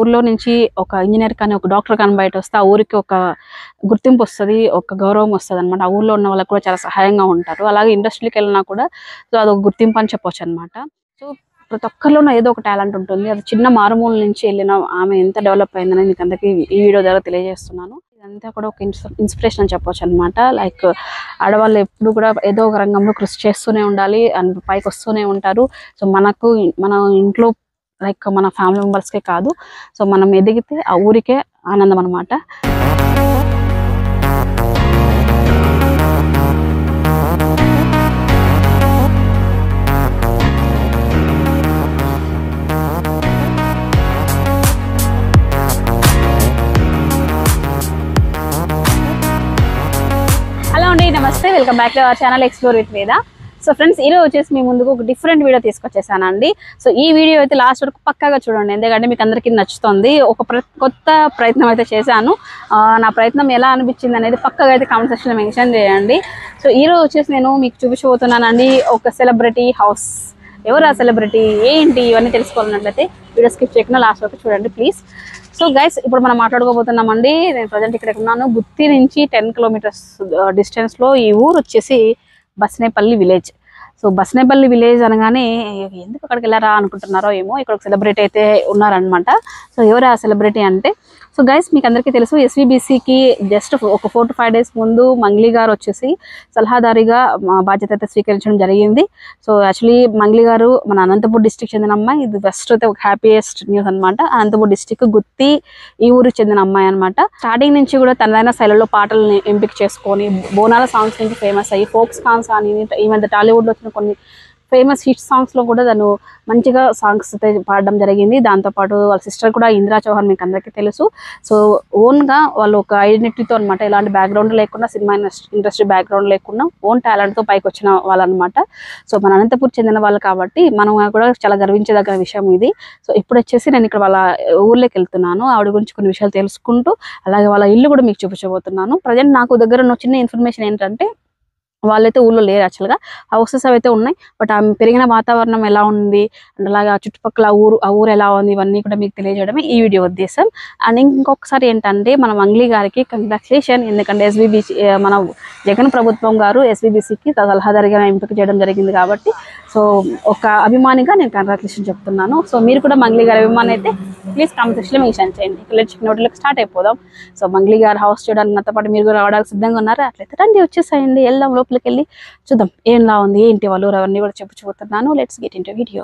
ఊర్లో నుంచి ఒక ఇంజనీర్ కానీ ఒక డాక్టర్ కానీ బయట వస్తే ఆ ఊరికి ఒక గుర్తింపు వస్తుంది ఒక గౌరవం వస్తుంది అనమాట ఆ ఊర్లో ఉన్న వాళ్ళకి కూడా చాలా సహాయంగా ఉంటారు అలాగే ఇండస్ట్రీకి వెళ్ళినా కూడా సో అదొక గుర్తింపు అని చెప్పొచ్చు అనమాట సో ప్రతి ఒక్కరిలోనూ ఏదో ఒక టాలెంట్ ఉంటుంది అది చిన్న మారుమూల నుంచి వెళ్ళిన ఆమె ఎంత డెవలప్ అయిందని మీకు అందరికీ ఈ వీడియో ద్వారా తెలియజేస్తున్నాను ఇదంతా కూడా ఒక ఇన్స్పిరేషన్ అని చెప్పొచ్చు అనమాట లైక్ ఆడవాళ్ళు ఎప్పుడు కూడా ఏదో ఒక రంగంలో కృషి చేస్తూనే ఉండాలి అండ్ పైకి వస్తూనే ఉంటారు సో మనకు మన ఇంట్లో లైక్ మన ఫ్యామిలీ మెంబర్స్కే కాదు సో మనం ఎదిగితే ఆ ఊరికే ఆనందం అనమాట హలో అండి నమస్తే welcome back to our channel explore with Veda so friends ఈరోజు వచ్చేసి మీ ముందుకు ఒక డిఫరెంట్ వీడియో తీసుకొచ్చేసానండి సో ఈ వీడియో అయితే లాస్ట్ వరకు పక్కాగా చూడండి ఎందుకంటే మీకు అందరికీ నచ్చుతుంది ఒక ప్ర కొత్త ప్రయత్నం అయితే చేశాను ఆ, నా ప్రయత్నం ఎలా అనిపించింది అనేది పక్కగా అయితే కామెంట్ సెక్షన్లో మెన్షన్ చేయండి సో ఈరోజు వచ్చేసి నేను మీకు చూపించబోతున్నానండి ఒక సెలబ్రిటీ హౌస్ ఎవరు ఆ సెలబ్రిటీ ఏంటి ఇవన్నీ తెలుసుకోవాలన్నట్లయితే వీడియో స్కిప్ చేయకుండా లాస్ట్ వరకు చూడండి ప్లీజ్ సో గైస్ ఇప్పుడు మనం మాట్లాడుకోబోతున్నామండి నేను ప్రజెంట్ ఇక్కడ ఉన్నాను గుత్తి నుంచి టెన్ కిలోమీటర్స్ డిస్టెన్స్ లో ఈ ఊరు వచ్చేసి Basnepalli village so Basnepalli village అనగానే ఎందుకు అక్కడికి వెళ్ళారా అనుకుంటున్నారో ఏమో ఇక్కడ ఒక సెలబ్రిటీ అయితే ఉన్నారనమాట సో ఎవరు ఆ సెలబ్రిటీ అంటే సో గైస్ మీకు అందరికీ తెలుసు ఎస్వీబీసీకి జస్ట్ ఒక ఫోర్ టు ఫైవ్ డేస్ ముందు మంగ్లీ గారు వచ్చేసి సలహాదారిగా మా బాధ్యత అయితే స్వీకరించడం జరిగింది సో యాక్చువల్లీ మంగ్లీ గారు మన అనంతపూర్ డిస్టిక్ చెందిన అమ్మాయి ఇది బెస్ట్ అయితే ఒక హ్యాపీయెస్ట్ న్యూస్ అనమాట అనంతపూర్ డిస్టిక్ గుత్తి ఈ ఊరికి చెందిన అమ్మాయి అనమాట స్టార్టింగ్ నుంచి కూడా తనదైన శైలిలో పాటలను ఎంపిక చేసుకొని బోనాల సాంగ్స్ నుంచి ఫేమస్ అయ్యి ఫోక్ సాంగ్స్ అని ఈ మధ్య టాలీవుడ్లో వచ్చిన కొన్ని ఫేమస్ హిట్ సాంగ్స్ లో కూడా తను మంచిగా సాంగ్స్ అయితే పాడడం జరిగింది దాంతోపాటు వాళ్ళ సిస్టర్ కూడా ఇందిరా చౌహాన్ మీకు అందరికీ తెలుసు సో ఓన్ గా వాళ్ళు ఒక ఐడెంటిటీతో అనమాట ఎలాంటి బ్యాక్గ్రౌండ్ లేకుండా సినిమా ఇండస్ట్రీ బ్యాక్గ్రౌండ్ లేకుండా ఓన్ టాలెంట్ తో పైకి వచ్చిన వాళ్ళనమాట సో మన అనంతపూర్ చెందిన వాళ్ళు కాబట్టి మనం కూడా చాలా గర్వించదగ్గ విషయం ఇది సో ఇప్పుడు వచ్చేసి నేను ఇక్కడ వాళ్ళ ఊర్లోకి వెళ్తున్నాను ఆవిడ గురించి కొన్ని విషయాలు తెలుసుకుంటూ అలాగే వాళ్ళ ఇల్లు కూడా మీకు చూపించబోతున్నాను ప్రజెంట్ నాకు దగ్గర ఉన్న చిన్న ఇన్ఫర్మేషన్ ఏంటంటే వాళ్ళైతే ఊళ్ళో లేరు యాక్చువల్గా హౌసెస్ అయితే ఉన్నాయి బట్ ఆమె పెరిగిన వాతావరణం ఎలా ఉంది అండ్ అలాగే ఆ చుట్టుపక్కల ఆ ఊరు ఆ ఊరు ఎలా ఉంది ఇవన్నీ కూడా మీకు తెలియజేయడమే ఈ వీడియో ఉద్దేశం అండ్ ఇంకొకసారి ఏంటంటే మన మంగ్లీ గారికి కంగ్రాచులేషన్ ఎందుకంటే ఎస్బీబీసీ మన జగన్ ప్రభుత్వం గారు ఎస్బీబీసీకి సలహాదారిగా ఎంపిక చేయడం జరిగింది కాబట్టి సో ఒక అభిమానిగా నేను కంగ్రాచులేషన్ చెప్తున్నాను సో మీరు కూడా మంగ్లీ గారి అభిమాని అయితే ప్లీజ్ కామెంట్ సెక్షన్లో మెన్షన్ చేయండి ఇక్కడ చికెన్ హోటల్కి స్టార్ట్ అయిపోదాం సో మంగ్లీ గారు హౌస్ చూడడానికి నాతో పాటు మీరు కూడా రావడానికి సిద్ధంగా ఉన్నారా అట్లయితే రండి వచ్చేసేయండి వెళ్దాం లోపలికి వెళ్ళి చూద్దాం ఏంలా ఉంది ఏంటి వాళ్ళు అవన్నీ కూడా చెప్పుకోతున్నాను let's get into video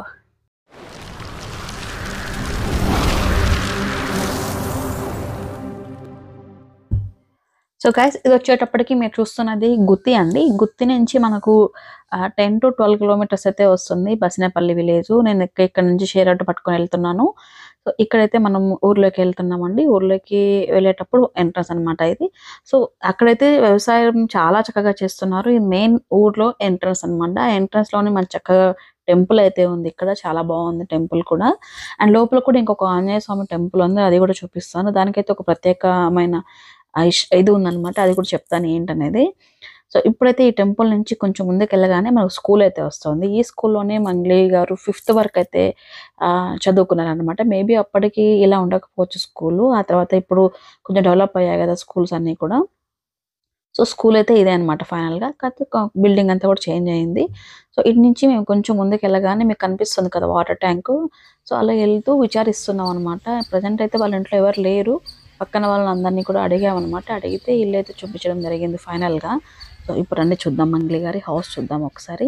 so guys ఇది వచ్చేటప్పటికి మీరు చూస్తున్నది గుత్తి అండి గుత్తి నుంచి మనకు టెన్ టు ట్వెల్వ్ కిలోమీటర్స్ అయితే వస్తుంది బసినేపల్లి విలేజ్ నేను ఇక్క- ఇక్కడ నుంచి షేర్ ఆటో పట్టుకొని వెళ్తున్నాను సో ఇక్కడైతే మనం ఊర్లోకి వెళ్తున్నామండి ఊర్లోకి వెళ్ళేటప్పుడు ఎంట్రన్స్ అన్నమాట ఇది సో అక్కడైతే వ్యవసాయం చాలా చక్కగా చేస్తున్నారు ఇది మెయిన్ ఊర్లో ఎంట్రన్స్ అన్నమాట ఆ ఎంట్రన్స్ లోనే మన చక్కగా టెంపుల్ అయితే ఉంది ఇక్కడ చాలా బాగుంది టెంపుల్ కూడా అండ్ లోపల కూడా ఇంకొక ఆంజనేయ స్వామి టెంపుల్ ఉంది అది కూడా చూపిస్తాను దానికైతే ఒక ప్రత్యేకమైన ఆ ఇష్- ఇది ఉందన్నమాట అది కూడా చెప్తాను ఏంటనేది సో ఇప్పుడైతే ఈ టెంపుల్ నుంచి కొంచెం ముందుకు వెళ్ళగానే మనకు స్కూల్ అయితే వస్తుంది ఈ స్కూల్లోనే మంగ్లీ గారు ఫిఫ్త్ వరకు అయితే ఆ, చదువుకున్నారనమాట మేబీ అప్పటికి ఇలా ఉండకపోవచ్చు స్కూల్ ఆ తర్వాత ఇప్పుడు కొంచెం డెవలప్ అయ్యాయి కదా స్కూల్స్ అన్నీ కూడా సో స్కూల్ అయితే ఇదే అనమాట ఫైనల్గా కాకపోతే బిల్డింగ్ అంతా కూడా చేంజ్ అయింది సో ఇటు నుంచి మేము కొంచెం ముందుకు వెళ్ళగానే మీకు కనిపిస్తుంది కదా వాటర్ ట్యాంక్ సో అలా వెళ్తూ విచారిస్తున్నాం అనమాట ప్రజెంట్ అయితే వాళ్ళ ఇంట్లో ఎవరు లేరు పక్కన వాళ్ళని అందరినీ కూడా అడిగామన్నమాట అడిగితే ఇల్లు అయితే చూపించడం జరిగింది ఫైనల్గా సో ఇప్పుడు రండి చూద్దాం మంగ్లీ గారి హౌస్ చూద్దాం ఒకసారి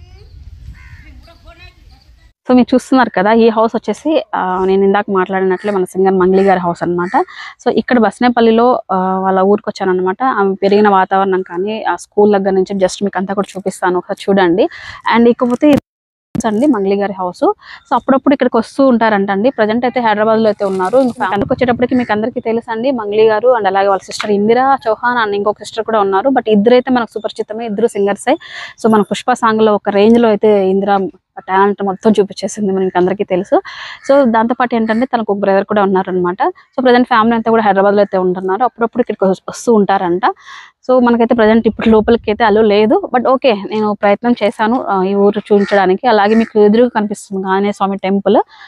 సో మీరు చూస్తున్నారు కదా ఈ హౌస్ వచ్చేసి ఆ, నేను ఇందాక మాట్లాడినట్లే మన సింగర్ మంగ్లీ గారి హౌస్ అన్నమాట సో ఇక్కడ బస్నేపల్లిలో ఆ, వాళ్ళ ఊరికి వచ్చాను అనమాట ఆమె పెరిగిన వాతావరణం కానీ ఆ స్కూల్ దగ్గర నుంచి జస్ట్ మీకు అంతా కూడా చూపిస్తాను ఒకసారి చూడండి అండ్ ఇకపోతే ఇది అండి మంగ్లీ గారి హౌస్ సో అప్పుడప్పుడు ఇక్కడికి వస్తూ ఉంటారంట అండి ప్రజెంట్ అయితే హైదరాబాద్ లో అయితే ఉన్నారు ఇంకా అందరికి వచ్చేటప్పటికి మీకు అందరికీ తెలుసు అండి మంగ్లీ గారు అండ్ అలాగే వాళ్ళ సిస్టర్ ఇందిరా చౌహాన్ అండ్ ఇంకొక సిస్టర్ కూడా ఉన్నారు బట్ ఇద్దరు అయితే మనకు సుపరిచితమే ఇద్దరు సింగర్సే సో మన పుష్ప సాంగ్ లో ఒక రేంజ్ లో అయితే ఇందిరా టాలెంట్ మొత్తం చూపించేసింది మనకి అందరికీ తెలుసు సో దాంతోపాటు ఏంటంటే తనకు ఒక బ్రదర్ కూడా ఉన్నారనమాట సో ప్రజెంట్ ఫ్యామిలీ అంతా కూడా హైదరాబాద్ లో అయితే ఉంటున్నారు అప్పుడప్పుడు ఇక్కడికి వస్- వస్తూ ఉంటారంట సో మనకైతే ప్రజెంట్ ఇప్పుడు లోపలికి అయితే అలో లేదు బట్ ఓకే నేను ప్రయత్నం చేశాను ఆ, ఈ ఊరు చూపించడానికి అలాగే మీకు ఎదురుగా కనిపిస్తుంది Anjaneya Swamy temple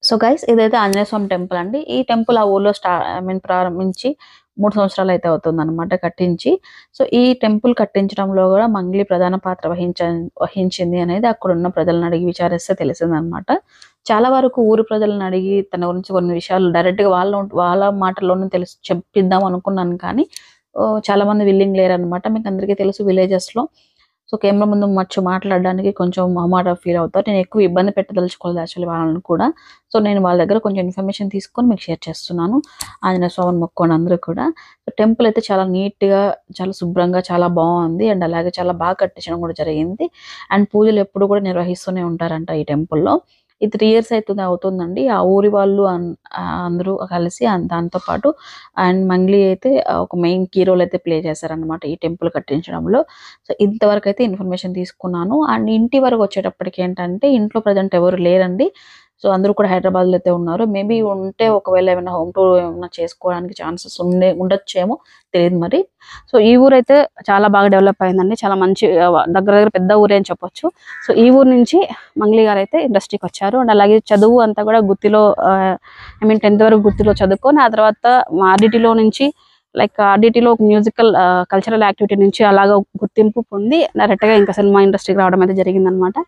so guys ఇదైతే ఆంజనేయ స్వామి టెంపుల్ అండి ఈ టెంపుల్ ఆ ఊర్లో స్టా ఐ మీన్ ప్రారంభించి మూడు సంవత్సరాలు అయితే అవుతుంది అనమాట కట్టించి సో ఈ టెంపుల్ కట్టించడంలో కూడా మంగ్లీ ప్రధాన పాత్ర వహించ వహించింది అనేది అక్కడ ఉన్న ప్రజలను అడిగి విచారిస్తే తెలిసిందనమాట చాలా వరకు ఊరు ప్రజలను అడిగి తన గురించి కొన్ని విషయాలు డైరెక్ట్ గా వాళ్ళ వాళ్ళ మాటల్లోనే తెలుసు చెప్పిద్దాం అనుకున్నాను కానీ ఓ, చాలా మంది విల్లింగ్ లేరు అనమాట మీకు అందరికీ తెలుసు విలేజెస్ లో సో కెమెరా ముందు మచ్చు మాట్లాడడానికి కొంచెం మొహమాట ఫీల్ అవుతారు నేను ఎక్కువ ఇబ్బంది పెట్టదలుచుకోలేదు యాక్చువల్లీ వాళ్ళని కూడా సో నేను వాళ్ళ దగ్గర కొంచెం ఇన్ఫర్మేషన్ తీసుకొని మీకు షేర్ చేస్తున్నాను ఆంజనేయ స్వామిని మొక్కోండి అందరూ కూడా సో టెంపుల్ అయితే చాలా నీట్ గా చాలా శుభ్రంగా చాలా బాగుంది అండ్ అలాగే చాలా బాగా కట్టించడం కూడా జరిగింది అండ్ పూజలు ఎప్పుడు కూడా నిర్వహిస్తూనే ఉంటారంట ఈ టెంపుల్లో ఇది త్రీ ఇయర్స్ అవుతుంది అవుతుందండి ఆ ఊరి వాళ్ళు అన్- ఆ అందరూ కలిసి అన్- దాంతో పాటు అండ్ మంగ్లీ అయితే ఆ ఒక మెయిన్ కీ రోల్ అయితే ప్లే చేశారనమాట ఈ టెంపుల్ కట్టించడంలో సో ఇంతవరకు అయితే ఇన్ఫర్మేషన్ తీసుకున్నాను అండ్ ఇంటి వరకు వచ్చేటప్పటికి ఏంటంటే ఇంట్లో ప్రజెంట్ ఎవరు లేరండి సో అందరూ కూడా హైదరాబాద్ లో అయితే ఉన్నారు మేబీ ఉంటే ఒకవేళ ఏమైనా హోమ్ టూర్ ఏమైనా చేసుకోవడానికి ఛాన్సెస్ ఉండే ఉండొచ్చేమో తెలియదు మరి సో ఈ ఊరు అయితే చాలా బాగా డెవలప్ అయిందండి చాలా మంచి ఆ, దగ్గర దగ్గర పెద్ద ఊరే అని చెప్పొచ్చు సో ఈ ఊరు నుంచి మంగ్లీ గారు అయితే ఇండస్ట్రీకి వచ్చారు అండ్ అలాగే చదువు అంతా కూడా గుత్తిలో ఐ మీన్ టెన్త్ వరకు గుత్తిలో చదువుకొని ఆ తర్వాత ఆర్డిటీలో నుంచి లైక్ ఆర్డిటీలో మ్యూజికల్ కల్చరల్ యాక్టివిటీ నుంచి అలాగా గుర్తింపు పొంది డైరెక్ట్ గా ఇంకా సినిమా ఇండస్ట్రీకి రావడం అయితే జరిగిందనమాట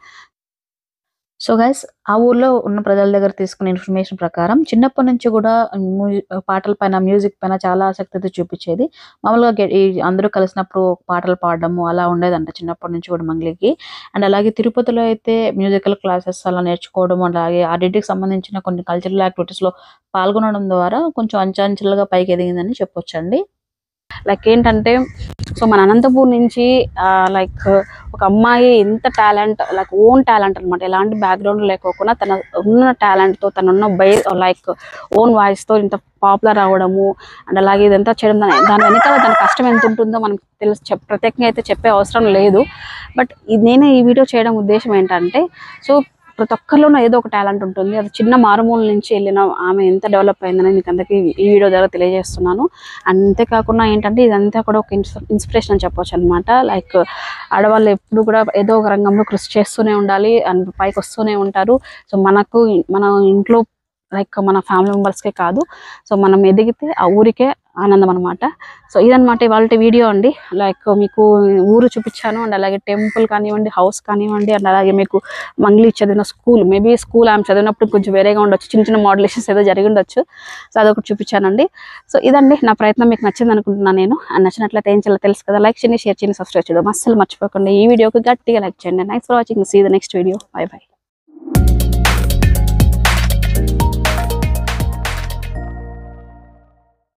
సో గైస్ ఆ ఊర్లో ఉన్న ప్రజల దగ్గర తీసుకున్న ఇన్ఫర్మేషన్ ప్రకారం చిన్నప్పటి నుంచి కూడా మ్యూ- పాటల పైన మ్యూజిక్ పైన చాలా ఆసక్తి అయితే చూపించేది మామూలుగా గె- ఈ అందరూ కలిసినప్పుడు పాటలు పాడడము అలా ఉండేదంట చిన్నప్పటి నుంచి కూడా మంగ్లీకి అండ్ అలాగే తిరుపతిలో అయితే మ్యూజికల్ క్లాసెస్ అలా నేర్చుకోవడం అలాగే ఆర్డిటీకి సంబంధించిన కొన్ని కల్చరల్ యాక్టివిటీస్ లో పాల్గొనడం ద్వారా కొంచెం అంచెంచెలుగా పైకి ఎదిగిందని చెప్పొచ్చండి లైక్ ఏంటంటే సో మన అనంతపూర్ నుంచి లైక్ ఒక అమ్మాయి ఎంత టాలెంట్ లైక్ ఓన్ టాలెంట్ అనమాట ఎలాంటి బ్యాక్గ్రౌండ్ లేకోకుండా తన ఉన్న టాలెంట్ తో తన ఉన్న బై లైక్ ఓన్ వాయిస్ తో ఇంత పాపులర్ అవ్వడము అండ్ అలాగే ఇదంతా చేయడం దాని దాని వెనకాల దాని కష్టం ఎంత ఉంటుందో మనకు తెలుసు చెప్ ప్రత్యేకంగా అయితే చెప్పే అవసరం లేదు బట్ నేను ఈ వీడియో చేయడం ఉద్దేశం ఏంటంటే సో ప్రతి ఒక్కరిలోనూ ఏదో ఒక టాలెంట్ ఉంటుంది అది చిన్న మారుమూల నుంచి వెళ్ళిన ఆమె ఎంత డెవలప్ అయిందని మీకు అందరికీ ఈ వీడియో ద్వారా తెలియజేస్తున్నాను అంతేకాకుండా ఏంటంటే ఇదంతా కూడా ఒక ఇన్స్పిరేషన్ అని చెప్పొచ్చు అనమాట లైక్ ఆడవాళ్ళు ఎప్పుడు కూడా ఏదో ఒక రంగంలో కృషి చేస్తూనే ఉండాలి అండ్ పైకి వస్తూనే ఉంటారు సో మనకు మన ఇంట్లో లైక్ మన ఫ్యామిలీ మెంబర్స్కే కాదు సో మనం ఎదిగితే ఆ ఊరికే ఆనందం అనమాట సో ఇదనమాట ఇవాళ వీడియో అండి లైక్ మీకు ఊరు చూపించాను అండ్ అలాగే టెంపుల్ కానివ్వండి హౌస్ కానివ్వండి అండ్ అలాగే మీకు మంగ్లీ చదివిన స్కూల్ మేబీ స్కూల్ ఆమె చదివినప్పుడు కొంచెం వేరేగా ఉండొచ్చు చిన్న చిన్న మోడలేషన్స్ ఏదో జరిగి ఉండొచ్చు సో అదొకటి చూపించానండి సో ఇదండి నా ప్రయత్నం మీకు నచ్చింది అనుకుంటున్నాను నేను అండ్ నచ్చినట్లయితే ఏం చేయాలో తెలుసు కదా లైక్ చేయండి షేర్ చేయండి సబ్స్క్రైబ్ చేయడం అస్సలు మర్చిపోకండి ఈ వీడియోకి గట్టిగా లైక్ చేయండి thanks for watching see the next video bye by